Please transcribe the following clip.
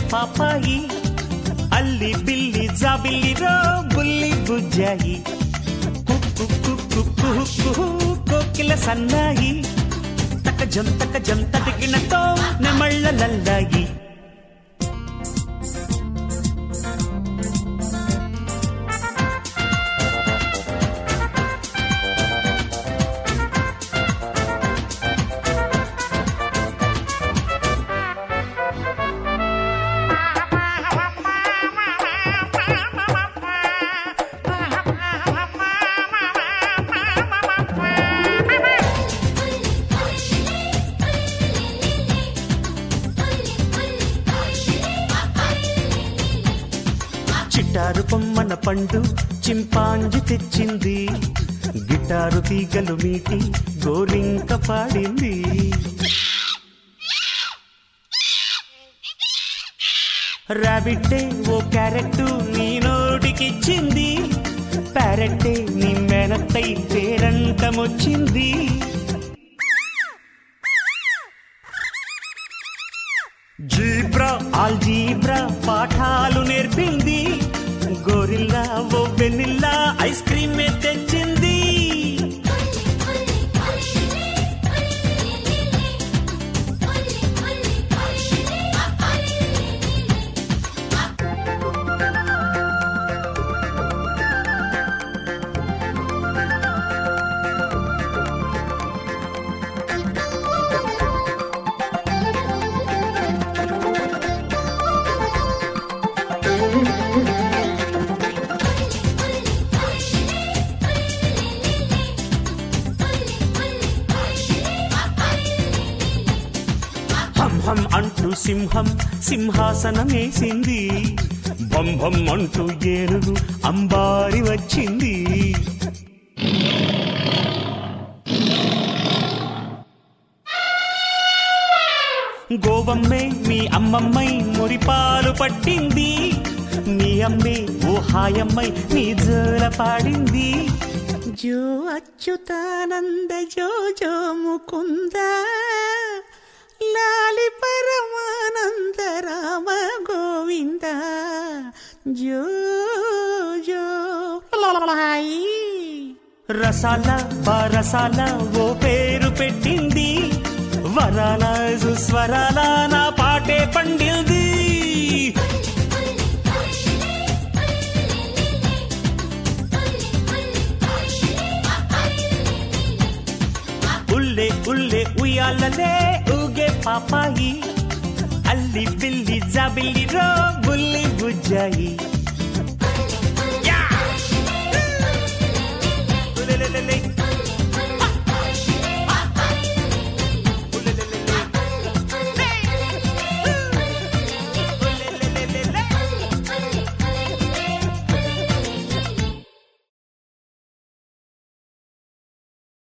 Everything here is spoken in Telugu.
పాపాయి అల్లి బిల్లి జాబిల్లి రో బుల్లి బుజ్జాయి కుక్కు కుక్కు కుహు కోకిల సన్నాయి తక జం తక జం తటికినతో నెమళ్ళ లల్లాయి చిటారు పొమ్మన పండు చింపాంజి తెచ్చింది గిటారు తీగలు మీటి గోరింక పాడింది రాబిట్టే ఓ క్యారెట్ నీ నోటికిచ్చింది ప్యారెట్టే నీ మేనత్తై పేరంటమొచ్చింది జీబ్రా ఆల్జీబ్రా పాఠాలు నేర్పింది గోరిల్లా ఓ వెనిల్లా ఐస్ క్రీమ్ తెచ్చింది హం హం అంటూ సింహం సింహాసనమేసింది భం భం అంటూ ఏనుగు అంబారి వచ్చింది గోవమ్మే మీ అమ్మమ్మై మురిపాలు పట్టింది నీ అమ్మే ఓ హాయమ్మై నీ జోల పాడింది జో అచ్యుతానంద జో జో ముకుంద లాలి పరమానంద రామ గోవింద జో జో లలలలహాయి. రసాల బారసాల ఓ పేరు పెట్టింది వరాల సుస్వరాల నా పాటే పండింది ఉల్లే ఉల్లే ఉయ్యాలలే ఊగే పాపాయి అల్లి బిల్లి జాబిల్లి రో బుల్లి బుజ్జాయి